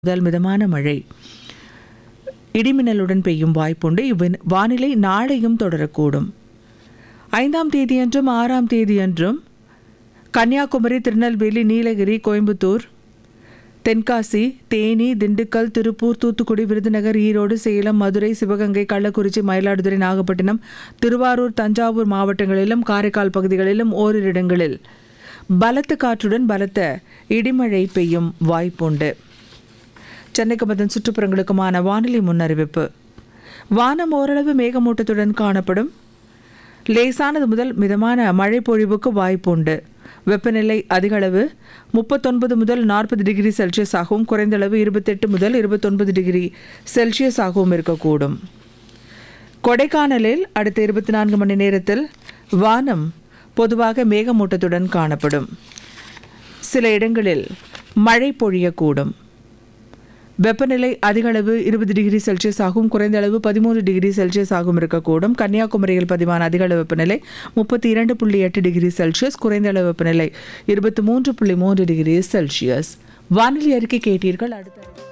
முதல் மிதமான மழை இடிமின்னலுடன் பெய்யும் வாய்ப்புண்டு இவ்வின் வானிலை நாளையும் தொடரக்கூடும் ஐந்தாம் தேதியன்றும் ஆறாம் தேதியன்றும் கன்னியாகுமரி திருநெல்வேலி நீலகிரி கோயம்புத்தூர் தென்காசி தேனி திண்டுக்கல் திருப்பூர் தூத்துக்குடி விருதுநகர் ஈரோடு சேலம் மதுரை சிவகங்கை கள்ளக்குறிச்சி மயிலாடுதுறை நாகப்பட்டினம் திருவாரூர் தஞ்சாவூர் மாவட்டங்களிலும் காரைக்கால் பகுதிகளிலும் ஓரிரு இடங்களில் பலத்த காற்றுடன் பலத்த இடிமழை பெய்யும் வாய்ப்புண்டு சென்னைக்கு அதன் சுற்றுப்புறங்களுக்குமான வானிலை முன்னறிவிப்பு வானம் ஓரளவு மேகமூட்டத்துடன் காணப்படும் லேசானது முதல் மிதமான மழை பொழிவுக்கு வாய்ப்புண்டு வெப்பநிலை அதிகளவு முப்பத்தொன்பது முதல் நாற்பது டிகிரி செல்சியஸ் ஆகவும் குறைந்தளவு இருபத்தெட்டு முதல் இருபத்தொன்பது டிகிரி செல்சியஸ் ஆகவும் இருக்கக்கூடும் கொடைக்கானலில் அடுத்த இருபத்தி நான்கு மணி நேரத்தில் வானம் பொதுவாக மேகமூட்டத்துடன் காணப்படும் சில இடங்களில் மழை பொழியக்கூடும் வெப்பநிலை அதிக அளவு இருபது டிகிரி செல்சியஸ் ஆகும் குறைந்த அளவு பதிமூன்று டிகிரி செல்சியஸ் ஆகும் இருக்கக்கூடும் கன்னியாகுமரியில் பதிவான அதிக அளவு வெப்பநிலை முப்பத்தி இரண்டு புள்ளி எட்டு டிகிரி செல்சியஸ் குறைந்த அளவு வெப்பநிலை இருபத்தி மூன்று புள்ளி மூன்று டிகிரி செல்சியஸ் வானிலை அறிக்கை கேட்டீர்கள் அடுத்த